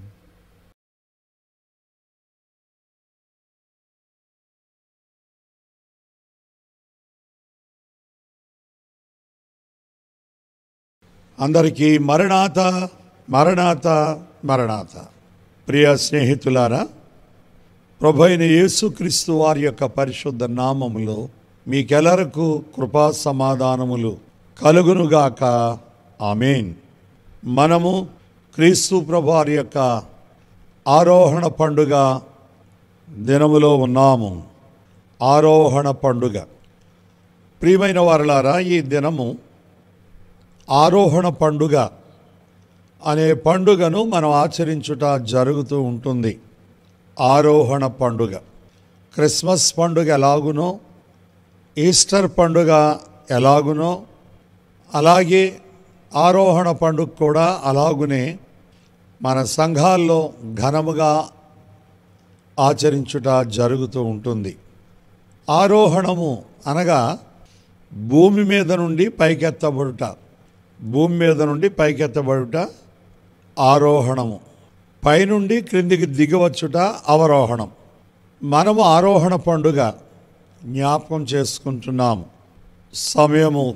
అందరికీ మరణాత మరణాత మరణాత ప్రియ స్నేహితులారా ప్రభు అయిన యేసుక్రీస్తు వారి యొక్క పరిశుద్ధ నామములో మీకెల్లరకు కృపా సమాధానములు కలుగునుగాక ఆమెన్ మనము క్రీస్తు ప్రభు వారి యొక్క ఆరోహణ పండుగ దినములో ఉన్నాము ఆరోహణ పండుగ ప్రియమైన వారలారా ఈ దినము ఆరోహణ పండుగ అనే పండుగను మనం ఆచరించుట జరుగుతూ ఉంటుంది ఆరోహణ పండుగ క్రిస్మస్ పండుగ ఎలాగునో ఈస్టర్ పండుగ ఎలాగునో అలాగే ఆరోహణ పండుగ కూడా అలాగునే మన సంఘాల్లో ఘనముగా ఆచరించుట జరుగుతూ ఉంటుంది ఆరోహణము అనగా భూమి మీద నుండి పైకెత్తబడుట భూమి మీద నుండి పైకెత్తబడుట ఆరోహణము పైనుండి క్రిందికి దిగవచ్చుట అవరోహణం మనము ఆరోహణ పండుగ జ్ఞాపకం చేసుకుంటున్నాము సమయము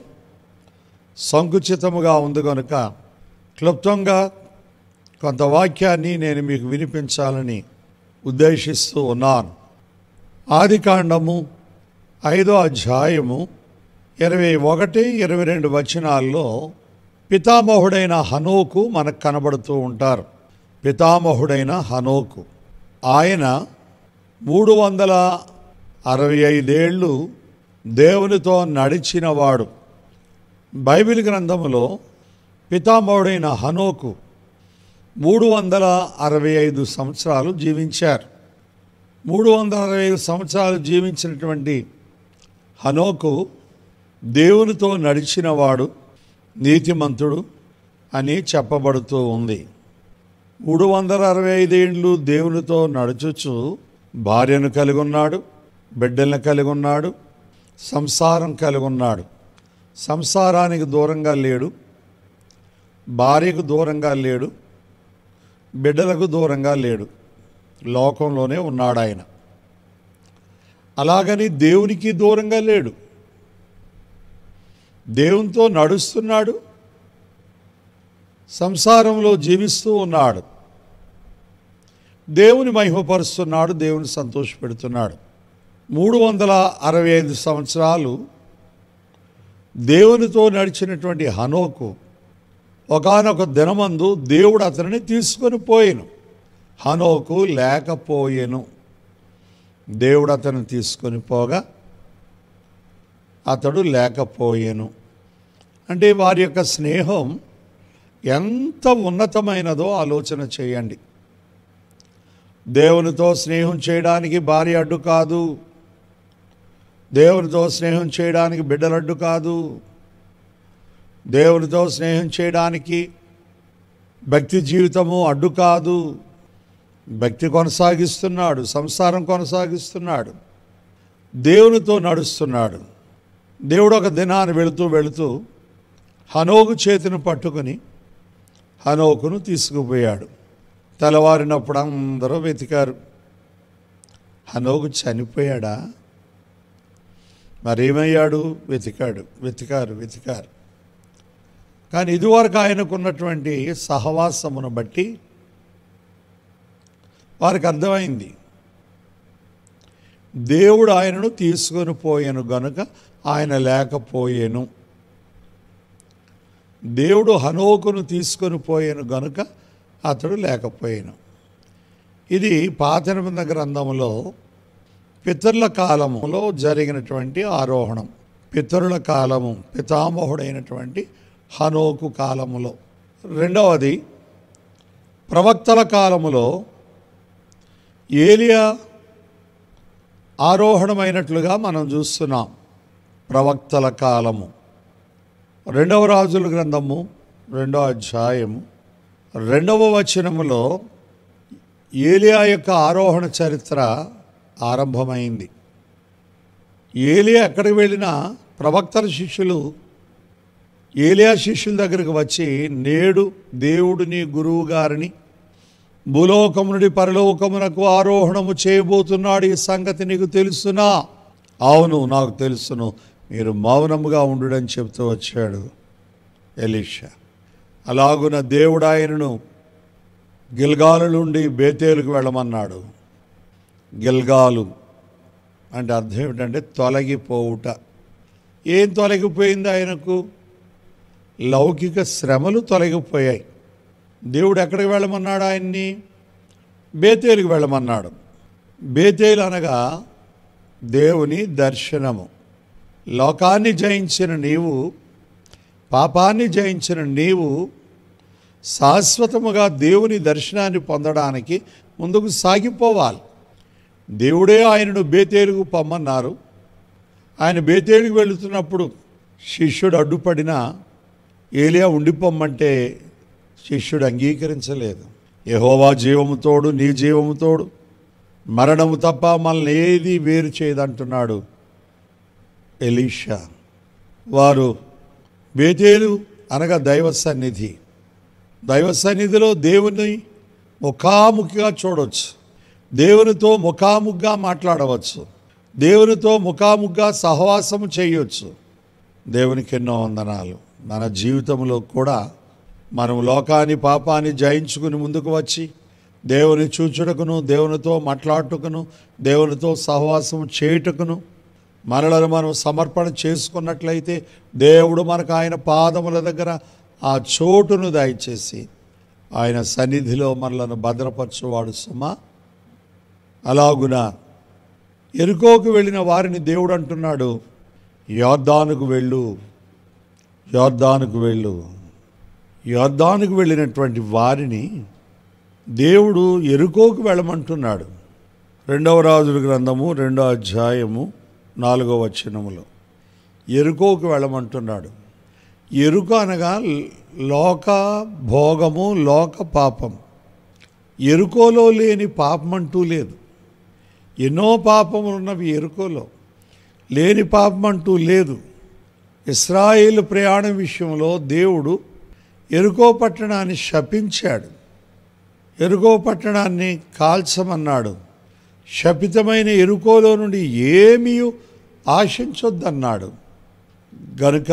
సంకుచితముగా ఉంది కనుక క్లుప్తంగా కొంత వాక్యాన్ని నేను మీకు వినిపించాలని ఉద్దేశిస్తూ ఉన్నాను ఆదికాండము ఐదో అధ్యాయము ఇరవై ఒకటి ఇరవై రెండు వచనాల్లో పితామహుడైన హనోకు మనకు కనబడుతూ ఉంటారు పితామహుడైన హనోకు ఆయన మూడు వందల అరవై ఐదేళ్ళు దేవునితో నడిచినవాడు బైబిల్ గ్రంథములో పితామహుడైన హనోకు మూడు వందల అరవై ఐదు సంవత్సరాలు జీవించారు మూడు వందల అరవై ఐదు సంవత్సరాలు జీవించినటువంటి హనోకు దేవునితో నడిచినవాడు నీతిమంతుడు అని చెప్పబడుతూ ఉంది మూడు వందల అరవై ఐదేళ్ళు దేవునితో నడుచుచు భార్యను కలిగి ఉన్నాడు బిడ్డలను కలిగి ఉన్నాడు సంసారం కలిగి ఉన్నాడు సంసారానికి దూరంగా లేడు భార్యకు దూరంగా లేడు బిడ్డలకు దూరంగా లేడు లోకంలోనే ఉన్నాడు ఆయన అలాగని దేవునికి దూరంగా లేడు దేవునితో నడుస్తున్నాడు సంసారంలో జీవిస్తూ ఉన్నాడు దేవుని మహిమపరుస్తున్నాడు దేవుని సంతోషపెడుతున్నాడు మూడు వందల అరవై ఐదు సంవత్సరాలు దేవునితో నడిచినటువంటి హనోకు ఒకానొక దినమందు దేవుడు అతనిని తీసుకొని పోయెను హనోకు లేకపోయెను దేవుడు అతను తీసుకొని పోగా అతడు లేకపోయెను అంటే వారి యొక్క స్నేహం ఎంత ఉన్నతమైనదో ఆలోచన చేయండి దేవునితో స్నేహం చేయడానికి భార్య అడ్డు కాదు దేవునితో స్నేహం చేయడానికి బిడ్డలు అడ్డు కాదు దేవునితో స్నేహం చేయడానికి భక్తి జీవితము అడ్డు కాదు భక్తి కొనసాగిస్తున్నాడు సంసారం కొనసాగిస్తున్నాడు దేవునితో నడుస్తున్నాడు దేవుడు ఒక దినాన్ని వెళుతూ వెళుతూ హనోకు చేతిని పట్టుకుని హనోకును తీసుకుపోయాడు తెల్లవారినప్పుడు అందరూ వెతికారు హనోకు చనిపోయాడా మరేమయ్యాడు వెతికాడు వెతికారు వెతికారు కానీ ఇదివరకు ఆయనకున్నటువంటి సహవాసమును బట్టి వారికి అర్థమైంది దేవుడు ఆయనను తీసుకొని పోయాను గనుక ఆయన లేకపోయేను దేవుడు హనోకును తీసుకొని పోయాను గనుక అతడు లేకపోయాను ఇది పాత నిబంధన గ్రంథములో పితరుల కాలములో జరిగినటువంటి ఆరోహణం పితరుల కాలము పితామహుడైనటువంటి హనోకు కాలములో రెండవది ప్రవక్తల కాలములో ఏలియా ఆరోహణమైనట్లుగా మనం చూస్తున్నాం ప్రవక్తల కాలము రెండవ రాజుల గ్రంథము రెండవ అధ్యాయము రెండవ వచనములో ఏలియా యొక్క ఆరోహణ చరిత్ర ఆరంభమైంది ఏలియా ఎక్కడికి వెళ్ళినా ప్రవక్తల శిష్యులు ఏలియా శిష్యుల దగ్గరికి వచ్చి నేడు దేవుడు నీ గురువు గారిని భూలోకము నుండి పరలోకమునకు ఆరోహణము చేయబోతున్నాడు ఈ సంగతి నీకు తెలుసునా అవును నాకు తెలుసును మీరు మౌనముగా ఉండుడని చెప్తూ వచ్చాడు ఎలీషా అలాగున దేవుడు ఆయనను గిల్గాలు నుండి బేతేలుకు వెళ్ళమన్నాడు గిల్గాలు అంటే అర్థం ఏమిటంటే తొలగిపోవుట ఏం తొలగిపోయింది ఆయనకు లౌకిక శ్రమలు తొలగిపోయాయి దేవుడు ఎక్కడికి వెళ్ళమన్నాడు ఆయన్ని బేతేలుకి వెళ్ళమన్నాడు బేతేలు అనగా దేవుని దర్శనము లోకాన్ని జయించిన నీవు పాపాన్ని జయించిన నీవు శాశ్వతముగా దేవుని దర్శనాన్ని పొందడానికి ముందుకు సాగిపోవాలి దేవుడే ఆయనను బేతేలుకు పొమ్మన్నారు ఆయన బేతేలుకు వెళుతున్నప్పుడు శిష్యుడు అడ్డుపడినా ఏలియా ఉండిపోమ్మంటే శిష్యుడు అంగీకరించలేదు యెహోవా జీవము తోడు నీ జీవము తోడు మరణము తప్ప మనల్ని ఏది వేరు చేయదంటున్నాడు ఎలీషా వారు బేతేలు అనగా దైవ సన్నిధి దైవ సన్నిధిలో దేవుని ముఖాముఖిగా చూడవచ్చు దేవునితో ముఖాముఖిగా మాట్లాడవచ్చు దేవునితో ముఖాముఖిగా సహవాసము చేయవచ్చు దేవునికి ఎన్నో వందనాలు మన జీవితంలో కూడా మనం లోకాన్ని పాపాన్ని జయించుకుని ముందుకు వచ్చి దేవుని చూచుటకును దేవునితో మాట్లాడుటకును దేవునితో సహవాసం చేయుటకును మనలను మనం సమర్పణ చేసుకున్నట్లయితే దేవుడు మనకు ఆయన పాదముల దగ్గర ఆ చోటును దయచేసి ఆయన సన్నిధిలో మనలను భద్రపరచువాడు సుమా అలాగున ఎరుకోకు వెళ్ళిన వారిని దేవుడు అంటున్నాడు యోర్దానుకు వెళ్ళు యోర్దానుకు వెళ్ళు యోర్దానుకు వెళ్ళినటువంటి వారిని దేవుడు ఎరుకోకు వెళ్ళమంటున్నాడు రెండవ రాజుల గ్రంథము రెండో అధ్యాయము నాలుగో వచనములో ఎరుకోకు వెళ్ళమంటున్నాడు ఎరుక అనగా లోక భోగము లోక పాపం ఎరుకోలో లేని పాపం అంటూ లేదు ఎన్నో పాపములు ఉన్నవి ఎరుకోలో లేని పాపం అంటూ లేదు ఇస్రాయేల్ ప్రయాణం విషయంలో దేవుడు ఎరుకో పట్టణాన్ని శపించాడు ఎరుకో పట్టణాన్ని కాల్చమన్నాడు శపితమైన ఎరుకోలో నుండి ఏమీ ఆశించొద్దన్నాడు గనుక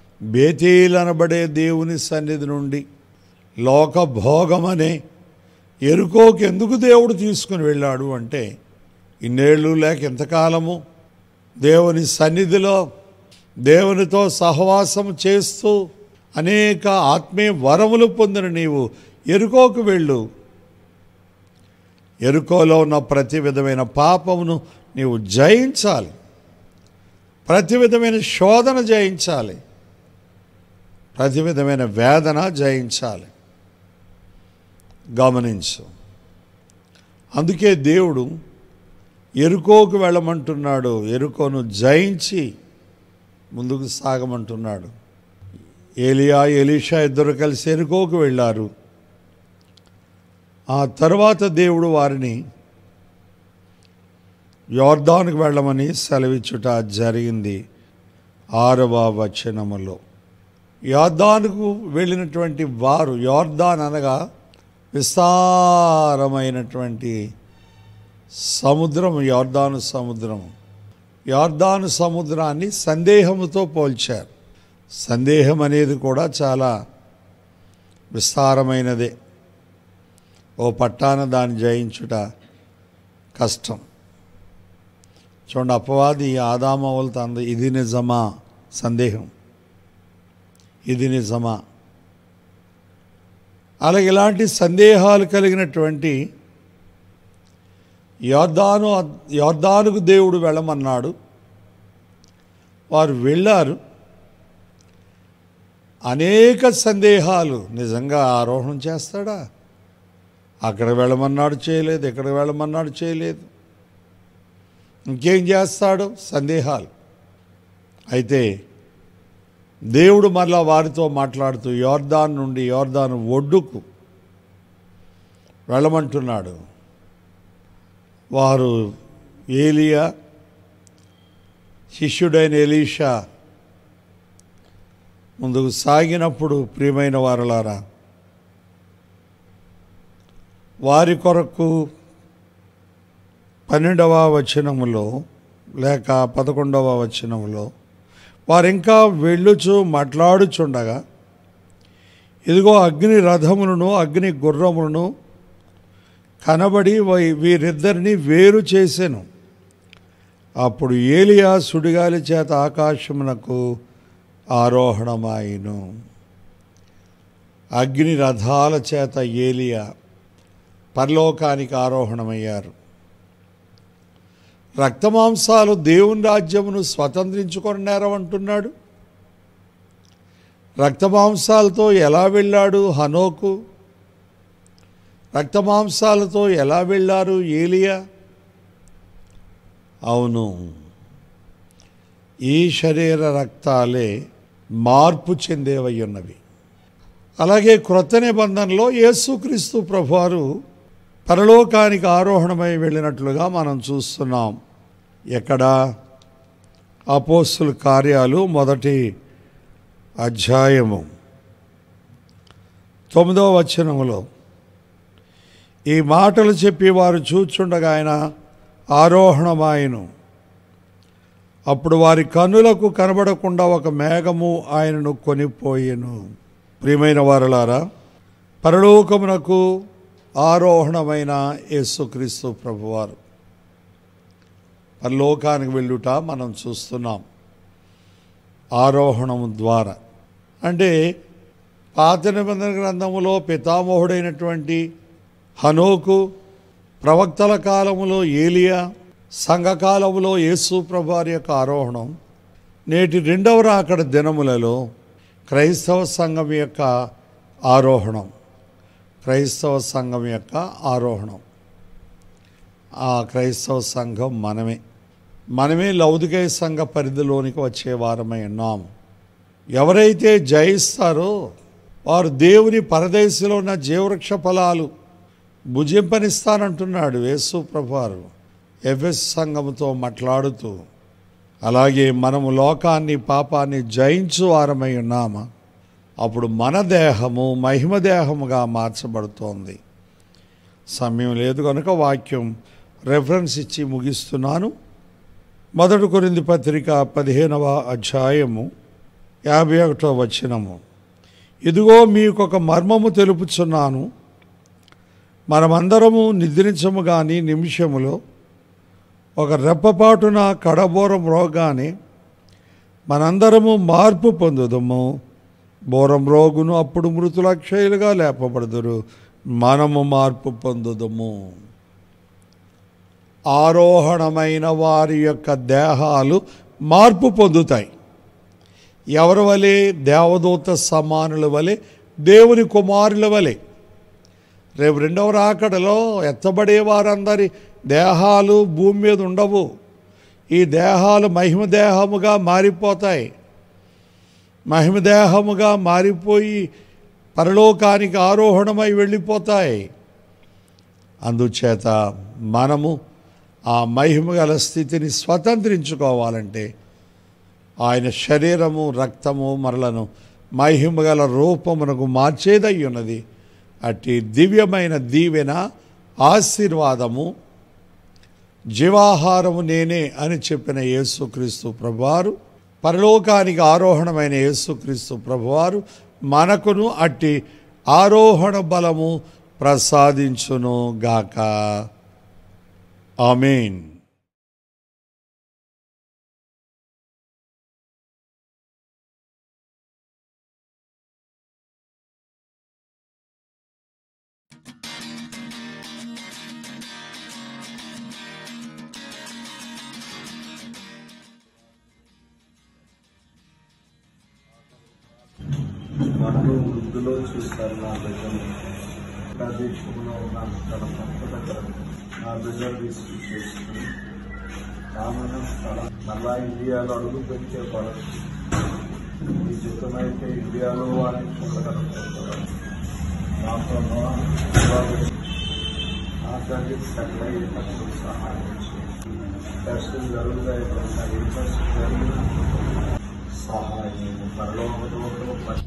బేతేలు అనబడే దేవుని సన్నిధి నుండి లోక భోగమనే ఎరుకోకి ఎందుకు దేవుడు తీసుకుని వెళ్ళాడు అంటే ఇన్నేళ్ళు లేక ఎంతకాలము దేవుని సన్నిధిలో దేవునితో సహవాసం చేస్తూ అనేక ఆత్మీయ వరములు పొందిన నీవు ఎరుకోకు వెళ్ళు ఎరుకోలో ఉన్న ప్రతి విధమైన పాపమును నీవు జయించాలి ప్రతి విధమైన శోధన జయించాలి ప్రతి విధమైన వేదన జయించాలి గమనించు అందుకే దేవుడు ఎరుకోకు వెళ్ళమంటున్నాడు ఎరుకోను జయించి ముందుకు సాగమంటున్నాడు ఏలియా ఎలీషా ఇద్దరు కలిసి ఎరుకోకు వెళ్ళారు ఆ తర్వాత దేవుడు వారిని యోర్దానికి వెళ్ళమని సెలవిచ్చుట జరిగింది ఆరవ వచనములో యోర్దానుకు వెళ్ళినటువంటి వారు యోర్దాన్ అనగా విస్తారమైనటువంటి సముద్రం యోర్దాను సముద్రం యోర్దాను సముద్రాన్ని సందేహముతో పోల్చారు సందేహం అనేది కూడా చాలా విస్తారమైనదే ఓ పట్టాన దాన్ని జయించుట కష్టం చూడండి అపవాది ఆదామవులతో అంది ఇది నిజమా సందేహం ఇది నిజమా అలాగే ఇలాంటి సందేహాలు కలిగినటువంటి యోర్దాను యోర్దానుకు దేవుడు వెళ్ళమన్నాడు వారు వెళ్ళారు అనేక సందేహాలు నిజంగా ఆరోహణం చేస్తాడా అక్కడ వెళ్ళమన్నాడు చేయలేదు ఇక్కడ వెళ్ళమన్నాడు చేయలేదు ఇంకేం చేస్తాడు సందేహాలు అయితే దేవుడు మరలా వారితో మాట్లాడుతూ యోర్దాన్ నుండి యోర్దాను ఒడ్డుకు వెళ్ళమంటున్నాడు వారు ఏలియా శిష్యుడైన ఎలీషా ముందుకు సాగినప్పుడు ప్రియమైన వారలారా వారి కొరకు పన్నెండవ వచనములో లేక పదకొండవ వచనములో వారు ఇంకా వెళ్ళుచు మాట్లాడుచుండగా ఇదిగో అగ్ని రథములను అగ్ని గుర్రములను కనబడి వై- వీరిద్దరిని వేరు చేసెను అప్పుడు ఏలియా సుడిగాలి చేత ఆకాశమునకు ఆరోహణమాయిను అగ్ని రథాల చేత ఏలియా పరలోకానికి ఆరోహణమయ్యారు రక్తమాంసాలు దేవుని రాజ్యమును స్వతంత్రించుకొన్నారు అంటున్నాడు రక్తమాంసాలతో ఎలా వెళ్ళాడు హనోకు రక్తమాంసాలతో ఎలా వెళ్ళారు ఏలియా అవును ఈ శరీర రక్తాలే మార్పు చెందేవై ఉన్నవి అలాగే క్రొత్త నిబంధనలో యేసుక్రీస్తు ప్రభువారు పరలోకానికి ఆరోహణమై వెళ్ళినట్లుగా మనం చూస్తున్నాం ఎక్కడ అపోస్తుల కార్యాలు మొదటి అధ్యాయము తొమ్మిదవ వచనములో ఈ మాటలు చెప్పి వారు చూచుండగా ఆయన ఆరోహణమాయను అప్పుడు వారి కన్నులకు కనబడకుండా ఒక మేఘము ఆయనను కొనిపోయెను ప్రియమైన వారలారా పరలోకమునకు ఆరోహణమైన యేసుక్రీస్తు ప్రభువారు పరలోకానికి వెళ్ళుట మనం చూస్తున్నాం ఆరోహణము ద్వారా అంటే పాత నిబంధన గ్రంథములో పితామోహుడైనటువంటి హనోకు ప్రవక్తల కాలములో ఏలియా సంఘకాలములో యేసు ప్రభువారి యొక్క ఆరోహణం నేటి రెండవ రాకడ దినములలో క్రైస్తవ సంఘం యొక్క ఆరోహణం క్రైస్తవ సంఘం యొక్క ఆరోహణం ఆ క్రైస్తవ సంఘం మనమే మనమే లౌదికయ సంఘ పరిధిలోనికి వచ్చే వారమై ఉన్నాము ఎవరైతే జయిస్తారో వారు దేవుని పరదేశంలో ఉన్న జీవవృక్ష ఫలాలు భుజింపనిస్తానంటున్నాడు యేసు ప్రభువారు ఎఫ్ఎస్ సంఘముతో మాట్లాడుతూ అలాగే మనము లోకాన్ని పాపాన్ని జయించు వారమై ఉన్నామా అప్పుడు మన దేహము మహిమ దేహముగా మార్చబడుతోంది సమయం లేదు కనుక వాక్యం రెఫరెన్స్ ఇచ్చి ముగిస్తున్నాను మొదటి కొరింది పత్రిక పదిహేనవ అధ్యాయము యాభై ఒకటో వచనము ఇదిగో మీకు ఒక మర్మము తెలుపుచున్నాను మనమందరము నిద్రించము కానీ నిమిషములో ఒక రెప్పపాటున కడబోరం రోగానే మనందరము మార్పు పొందుదము బోరం రోగును అప్పుడు మృతుల క్షయులుగా లేపబడుదురు మనము మార్పు పొందుదము ఆరోహణమైన వారి యొక్క దేహాలు మార్పు పొందుతాయి ఎవరి వలె దేవదూత సమానుల వలె దేవుని కుమారుల వలె రేపు రెండవ రాకడలో ఎత్తబడే వారందరి దేహాలు భూమి మీద ఉండవు ఈ దేహాలు మహిమ దేహముగా మారిపోతాయి మహిమ దేహముగా మారిపోయి పరలోకానికి ఆరోహణమై వెళ్ళిపోతాయి అందుచేత మనము ఆ మహిమ గల స్థితిని స్వతంత్రించుకోవాలంటే ఆయన శరీరము రక్తము మరలను మహిమ గల రూపమునకు మార్చేదై ఉన్నది అట్టి దివ్యమైన దీవెన ఆశీర్వాదము జీవాహారము నేనే అని చెప్పిన యేసుక్రీస్తు ప్రభువారు పరలోకానికి ఆరోహణమైన యేసుక్రీస్తు ప్రభువారు మనకును అట్టి ఆరోహణ బలము ప్రసాదించును గాక ఆమెన్ నన్ను వృద్ధిలో చూస్తారు నా బిడ్డను నా దేశంలో నాకు తన సంపద నా బిడ్డను తీసుకు చేసుకుని రామన స్థలం మళ్ళా ఇండియాలో అడుగు పెట్టే పడదు ఈ చిత్తమైతే ఇండియాలో వారిని చూడగలుగుతారు నాతో నా తండ్రి సెటిల్ అయ్యేటప్పుడు సహాయం చేయండి టెస్టులు జరుగుతాయి ప్రతి ఏ టెస్ట్ జరిగినా సహాయం పరలోకంలో